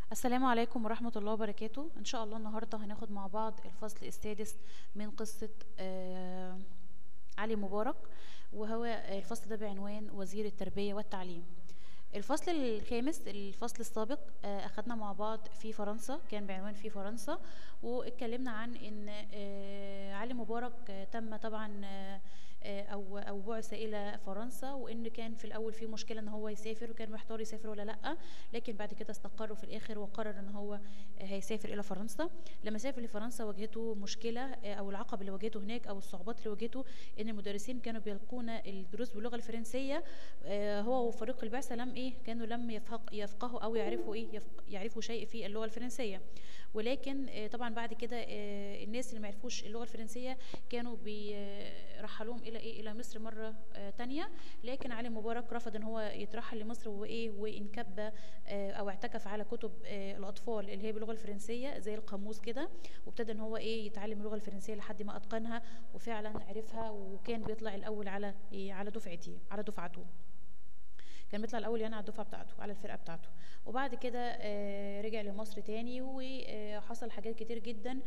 السلام عليكم ورحمة الله وبركاته إن شاء الله النهاردة هناخد مع بعض الفصل السادس من قصة آه، علي مبارك وهو الفصل ده بعنوان وزير التربية والتعليم الفصل الخامس الفصل السابق آه، أخدنا مع بعض في فرنسا كان بعنوان في فرنسا واتكلمنا عن إن آه، علي مبارك آه، تم طبعا آه، آه، او او بعث الى فرنسا وان كان في الاول في مشكله ان هو يسافر وكان محتار يسافر ولا لا لكن بعد كده استقروا في الاخر وقرر ان هو آه، هيسافر الى فرنسا لما سافر لفرنسا واجهته مشكله آه، او العقبه اللي واجهته هناك او الصعوبات اللي واجهته ان المدرسين كانوا بيلقون الدروس باللغه الفرنسيه آه، هو وفريق البعثه لم ايه كانوا لم يفق يفقهوا او يعرفوا ايه يفق يعرفوا شيء في اللغه الفرنسيه ولكن آه، طبعا بعد كده آه، الناس اللي ما يعرفوش اللغه الفرنسيه كانوا بيرحلوهم الى ايه الى مصر مره آه، تانية لكن علي مبارك رفض ان هو يترحل لمصر وايه وانكب آه، او اعتكف على كتب آه، الاطفال اللي هي باللغه الفرنسيه زي القاموس كده وابتدى ان هو ايه يتعلم اللغه الفرنسيه لحد ما اتقنها وفعلا عرفها وكان بيطلع الاول على إيه على دفعتي على دفعته كان بيطلع الاول يعني على الدفعه بتاعته على الفرقه بتاعته وبعد كده آه، رجع لمصر تاني وحصل حاجات كتير جدا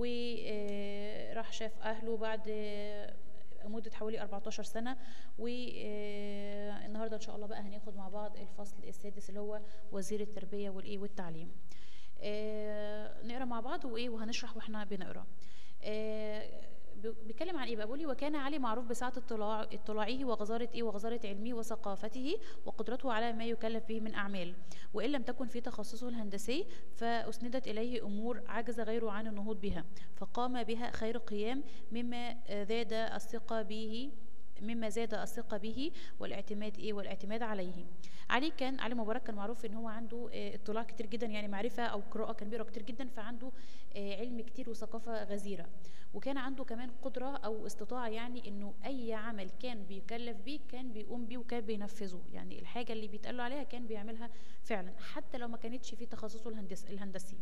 وراح شاف اهله بعد آه، مدة حوالي 14 سنة والنهاردة إن شاء الله بقى هناخد مع بعض الفصل السادس اللي هو وزير التربية والإيه والتعليم آه، نقرا مع بعض وإيه وهنشرح وإحنا بنقرا آه، بي- بيتكلم عن ايه بقى بيقول لي وكان علي معروف بسعه اطلاع اطلاعه وغزاره ايه وغزاره علمه وثقافته وقدرته على ما يكلف به من اعمال وان لم تكن في تخصصه الهندسي فاسندت اليه امور عجز غيره عن النهوض بها فقام بها خير قيام مما آه، زاد الثقه به مما زاد الثقة به والاعتماد ايه والاعتماد عليه علي كان علي مبارك كان معروف ان هو عنده آه، اطلاع كتير جدا يعني معرفة او قراءة كان بيقرا كتير جدا فعنده آه، علم كتير وثقافة غزيرة وكان عنده كمان قدرة او استطاعة يعني انه اي عمل كان بيكلف بيه كان بيقوم بيه وكان بينفذه يعني الحاجة اللي بيتقال له عليها كان بيعملها فعلا حتى لو ما كانتش في تخصصه الهندس الهندسي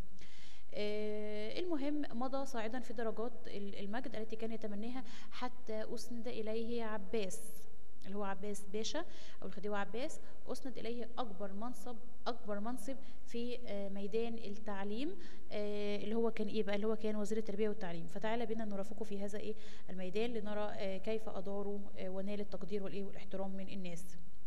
آه، المهم مضى صاعدا في درجات ال- المجد التي كان يتمناها حتى أسند إليه عباس اللي هو عباس باشا أو الخديوي عباس أسند إليه أكبر منصب أكبر منصب في آه، ميدان التعليم آه، اللي هو كان إيه بقى اللي هو كان وزير التربية والتعليم فتعالى بنا نرافقه في هذا إيه الميدان لنرى آه، كيف أداروا آه، ونال التقدير والإيه والاحترام من الناس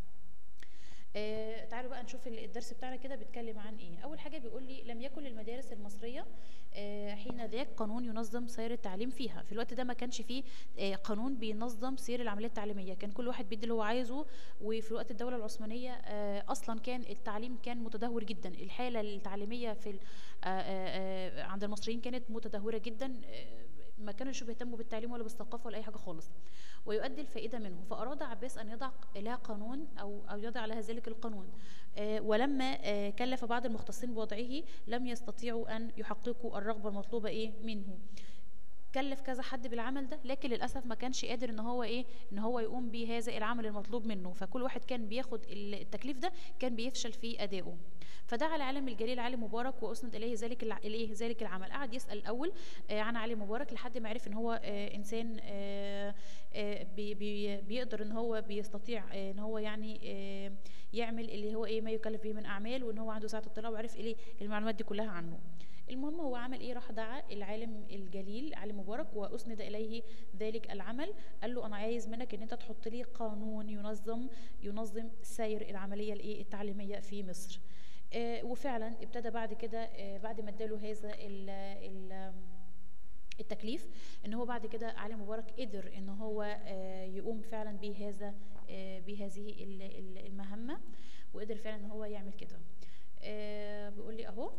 آه، تعالوا بقى نشوف ال- الدرس بتاعنا كده بيتكلم عن ايه اول حاجه بيقول لي لم يكن للمدارس المصريه آه، حين ذاك قانون ينظم سير التعليم فيها في الوقت ده ما كانش فيه آه، قانون بينظم سير العمليه التعليميه كان كل واحد بيدي اللي هو عايزه وفي وقت الدوله العثمانيه آه، اصلا كان التعليم كان متدهور جدا الحاله التعليميه في ال- آه، آه، آه، عند المصريين كانت متدهوره جدا آه، ما كانوش بيهتموا بالتعليم ولا بالثقافه ولا اي حاجه خالص ويؤدي الفائده منه فاراد عباس ان يضع لها قانون او او يضع لها ذلك القانون آه، ولما آه، كلف بعض المختصين بوضعه لم يستطيعوا ان يحققوا الرغبه المطلوبه ايه منه كلف كذا حد بالعمل ده لكن للاسف ما كانش قادر ان هو ايه ان هو يقوم بهذا العمل المطلوب منه فكل واحد كان بياخد ال- التكليف ده كان بيفشل في ادائه فدعا العالم الجليل علي مبارك واسند اليه ذلك الع- اليه ذلك العمل قعد يسال الاول آه، عن علي مبارك لحد ما عرف ان هو آه، انسان آه، آه، بي بي بيقدر ان هو بيستطيع آه، ان هو يعني آه، يعمل اللي هو ايه ما يكلف به من اعمال وان هو عنده ساعه اطلاع وعرف ايه المعلومات دي كلها عنه المهم هو عمل ايه راح دعا العالم الجليل علي مبارك واسند اليه ذلك العمل قال له انا عايز منك ان انت تحط لي قانون ينظم ينظم سير العمليه الايه التعليميه في مصر آه، وفعلا ابتدى بعد كده آه، بعد ما اداله هذا ال ال التكليف ان هو بعد كده علي مبارك قدر ان هو آه، يقوم فعلا بهذا آه، بهذه ال- ال- المهمه وقدر فعلا ان هو يعمل كده آه، بيقول لي اهو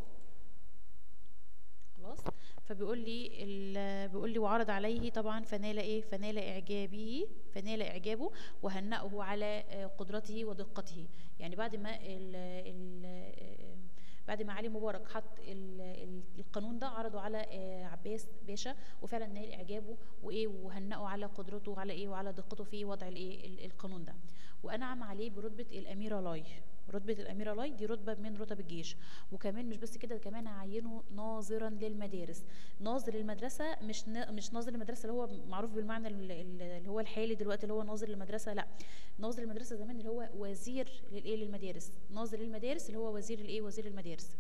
خلاص فبيقول لي ال- بيقول لي وعرض عليه طبعا فنال ايه فنال اعجابه فنال اعجابه وهنأه على آه، قدرته ودقته يعني بعد ما ال ال بعد ما علي مبارك حط ال- ال- القانون ده عرضه على آه، عباس باشا وفعلا نال اعجابه وايه وهنأه على قدرته وعلى ايه وعلى دقته في وضع الايه ال- القانون ده وانعم عليه برتبه الاميره لاي رتبة الأميرة لاي دي رتبة من رتب الجيش وكمان مش بس كده كمان عينه ناظرا للمدارس ناظر المدرسة مش نا- مش ناظر المدرسة اللي هو معروف بالمعنى ال- ال- اللي هو الحالي دلوقتي اللي هو ناظر المدرسة لا ناظر المدرسة زمان اللي هو وزير للإيه للمدارس ناظر المدارس اللي هو وزير الإيه وزير المدارس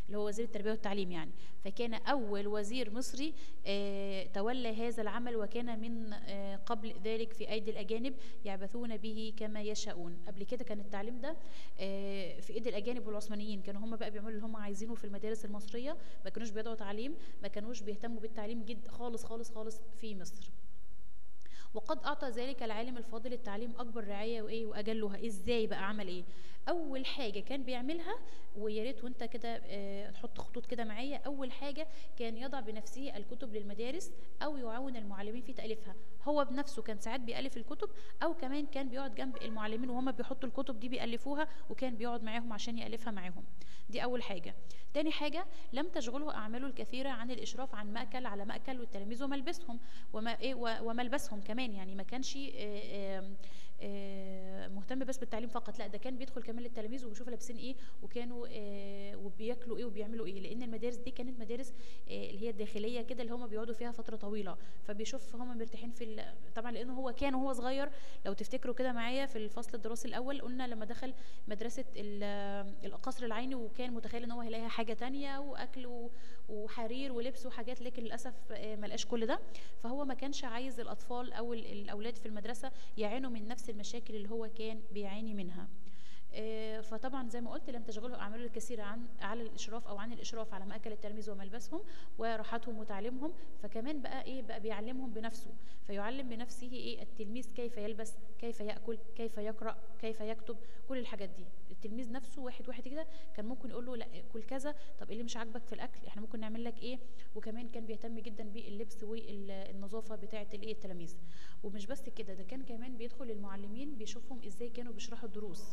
اللي هو وزير التربيه والتعليم يعني فكان اول وزير مصري آه، تولى هذا العمل وكان من آه، قبل ذلك في ايدي الاجانب يعبثون به كما يشاءون قبل كده كان التعليم ده آه، في ايدي الاجانب والعثمانيين كانوا هم بقى بيعملوا اللي هم عايزينه في المدارس المصريه ما كانوش بيدعوا تعليم ما كانوش بيهتموا بالتعليم جد خالص خالص خالص في مصر وقد اعطى ذلك العالم الفاضل التعليم اكبر رعايه وايه واجلها ازاي بقى عمل ايه اول حاجه كان بيعملها ويا ريت وانت كده آه، تحط خطوط كده معايا اول حاجه كان يضع بنفسه الكتب للمدارس او يعاون المعلمين في تاليفها هو بنفسه كان ساعات بيالف الكتب او كمان كان بيقعد جنب المعلمين وهم بيحطوا الكتب دي بيالفوها وكان بيقعد معاهم عشان يالفها معاهم دي اول حاجه تاني حاجه لم تشغله اعماله الكثيره عن الاشراف عن ماكل على ماكل والتلاميذ وملبسهم وما ايه و- وملبسهم كمان يعني ما كانش آه، آه، آه، مهتم بس بالتعليم فقط لا ده كان بيدخل كمان للتلاميذ وبيشوف لابسين ايه وكانوا آه، وبياكلوا ايه وبيعملوا ايه لان المدارس دي كانت مدارس آه، اللي هي الداخليه كده اللي هم بيقعدوا فيها فتره طويله فبيشوف هم مرتاحين في ال- طبعا لانه هو كان وهو صغير لو تفتكروا كده معايا في الفصل الدراسي الاول قلنا لما دخل مدرسه ال- القصر العيني وكان متخيل ان هو هيلاقي حاجه تانية واكل و- وحرير ولبس وحاجات لكن للاسف آه، ما لقاش كل ده فهو ما كانش عايز الاطفال او ال- الاولاد في المدرسه يعانوا من نفس المشاكل اللي هو كان بيعاني منها آه، فطبعا زي ما قلت لم تشغله اعماله الكثيره عن على الاشراف او عن الاشراف على ماكل التلاميذ وملبسهم وراحتهم وتعليمهم فكمان بقى ايه بقى بيعلمهم بنفسه فيعلم بنفسه ايه التلميذ كيف يلبس كيف ياكل كيف يقرا كيف يكتب كل الحاجات دي التلميذ نفسه واحد واحد كده كان ممكن يقول له لا كل كذا طب ايه اللي مش عاجبك في الاكل احنا ممكن نعمل لك ايه وكمان كان بيهتم جدا باللبس والنظافه بتاعه الايه التلاميذ ومش بس كده ده كان كمان بيدخل المعلمين بيشوفهم ازاي كانوا بيشرحوا الدروس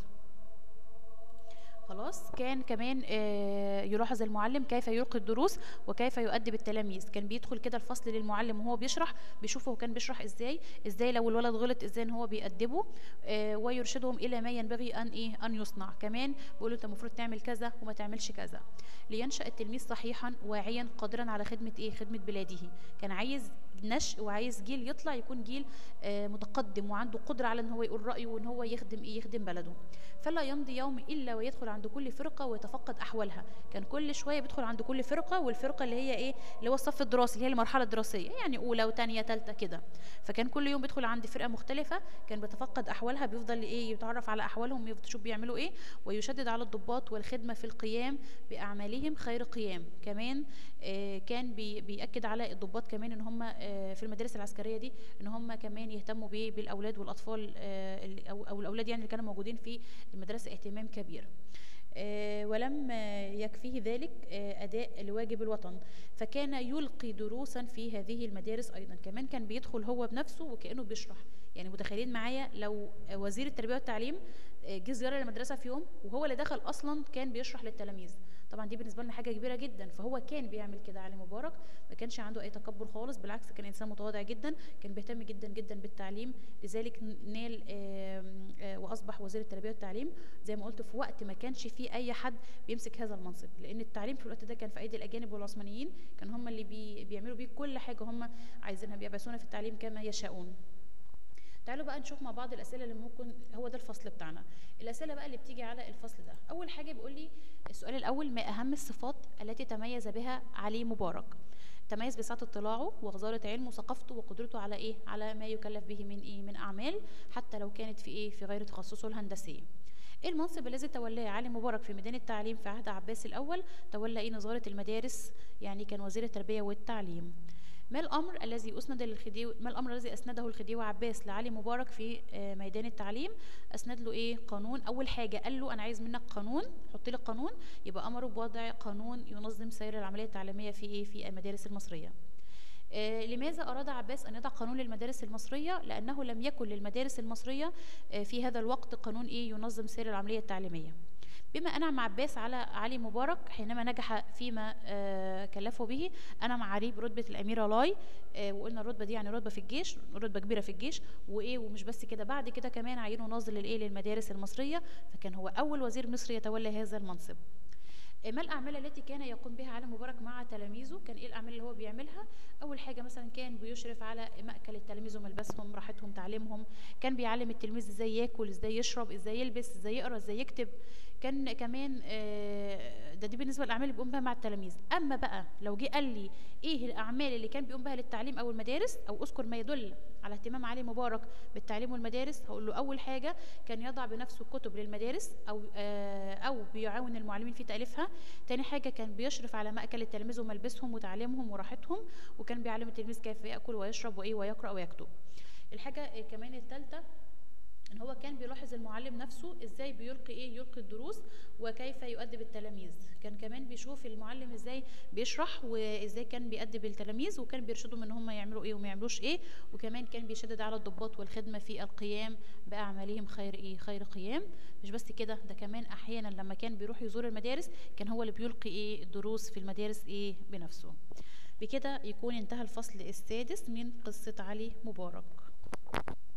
خلاص كان كمان آه، يلاحظ المعلم كيف يلقي الدروس وكيف يؤدب التلاميذ كان بيدخل كده الفصل للمعلم وهو بيشرح بيشوفه هو كان بيشرح ازاي ازاي لو الولد غلط ازاي ان هو بيأدبه آه، ويرشدهم الى ما ينبغي ان ايه ان يصنع كمان بيقول له انت المفروض تعمل كذا وما تعملش كذا لينشأ التلميذ صحيحا واعيا قادرا على خدمة ايه خدمة بلاده كان عايز نشء وعايز جيل يطلع يكون جيل آه، متقدم وعنده قدرة على ان هو يقول رأيه وان هو يخدم ايه يخدم بلده فلا يمضي يوم الا ويدخل عند كل فرقه ويتفقد احوالها كان كل شويه بيدخل عند كل فرقه والفرقه اللي هي ايه اللي هو الصف الدراسي اللي هي المرحله الدراسيه يعني اولى وثانيه ثالثه كده فكان كل يوم بيدخل عند فرقه مختلفه كان بيتفقد احوالها بيفضل ايه يتعرف على احوالهم يشوف بيعملوا ايه ويشدد على الضباط والخدمه في القيام باعمالهم خير قيام كمان آه، كان بي بيأكد على الضباط كمان ان هم آه، في المدارس العسكريه دي ان هم كمان يهتموا بايه بالاولاد والاطفال آه، اللي- او او الاولاد يعني اللي كانوا موجودين في المدرسه اهتمام كبير آه، ولم آه، يكفيه ذلك آه، اداء لواجب الوطن فكان يلقي دروسا في هذه المدارس ايضا كمان كان بيدخل هو بنفسه وكانه بيشرح يعني متخيلين معايا لو آه، وزير التربيه والتعليم آه، جه زياره للمدرسه في يوم وهو اللي دخل اصلا كان بيشرح للتلاميذ طبعا دي بالنسبه لنا حاجه كبيره جدا فهو كان بيعمل كده علي مبارك ما كانش عنده اي تكبر خالص بالعكس كان انسان متواضع جدا كان بيهتم جدا جدا بالتعليم لذلك نال آم، آه، واصبح وزير التربيه والتعليم زي ما قلت في وقت ما كانش فيه اي حد بيمسك هذا المنصب لان التعليم في الوقت ده كان في ايدي الاجانب والعثمانيين كان هم اللي بي بيعملوا بيه كل حاجه هم عايزينها بيبعثونا في التعليم كما يشاءون تعالوا بقى نشوف مع بعض الاسئله اللي ممكن هو ده الفصل بتاعنا الاسئله بقى اللي بتيجي على الفصل ده اول حاجه بيقول لي السؤال الاول ما اهم الصفات التي تميز بها علي مبارك تميز بسعه اطلاعه وغزاره علمه وثقافته وقدرته على ايه على ما يكلف به من ايه من اعمال حتى لو كانت في ايه في غير تخصصه الهندسي ايه المنصب الذي تولاه علي مبارك في ميدان التعليم في عهد عباس الاول تولى ايه نظاره المدارس يعني كان وزير التربيه والتعليم ما الامر الذي اسند للخديوي ما الامر الذي اسنده الخديوي عباس لعلي مبارك في آه، ميدان التعليم اسند له ايه قانون اول حاجه قال له انا عايز منك قانون حط لي قانون يبقى امره بوضع قانون ينظم سير العمليه التعليميه في ايه في المدارس المصريه آه، لماذا أراد عباس أن يضع قانون للمدارس المصرية؟ لأنه لم يكن للمدارس المصرية آه، في هذا الوقت قانون إيه ينظم سير العملية التعليمية. بما أنعم عباس على علي مبارك حينما نجح فيما آه، كلفه به أنعم عليه برتبة الأميرة لاي آه، وقلنا الرتبة دي يعني رتبة في الجيش رتبة كبيرة في الجيش وإيه ومش بس كده بعد كده كمان عينه ناظر للإيه للمدارس المصرية فكان هو أول وزير مصري يتولى هذا المنصب. ما الاعمال التي كان يقوم بها علي مبارك مع تلاميذه كان ايه الاعمال اللي هو بيعملها اول حاجه مثلا كان بيشرف على ماكل التلاميذ وملبسهم راحتهم تعليمهم كان بيعلم التلميذ ازاي ياكل ازاي يشرب ازاي يلبس ازاي يقرا ازاي يكتب كان كمان آه، ده دي بالنسبه للاعمال اللي بيقوم بها مع التلاميذ اما بقى لو جه قال لي ايه الاعمال اللي كان بيقوم بها للتعليم او المدارس او اذكر ما يدل على اهتمام علي مبارك بالتعليم والمدارس هقول له اول حاجه كان يضع بنفسه كتب للمدارس او آه، او بيعاون المعلمين في تاليفها تاني حاجه كان بيشرف على ماكل التلاميذ وملبسهم وتعليمهم وراحتهم وكان بيعلم التلميذ كيف ياكل ويشرب وايه ويقرا ويكتب الحاجه آه، كمان الثالثه ان هو كان بيلاحظ المعلم نفسه ازاي بيلقي ايه يلقي الدروس وكيف يؤدب التلاميذ كان كمان بيشوف المعلم ازاي بيشرح وازاي كان بيأدب التلاميذ وكان بيرشدهم ان هم يعملوا ايه وما يعملوش ايه وكمان كان بيشدد على الضباط والخدمه في القيام باعمالهم خير ايه خير قيام مش بس كده ده كمان احيانا لما كان بيروح يزور المدارس كان هو اللي بيلقي ايه الدروس في المدارس ايه بنفسه بكده يكون انتهى الفصل السادس من قصه علي مبارك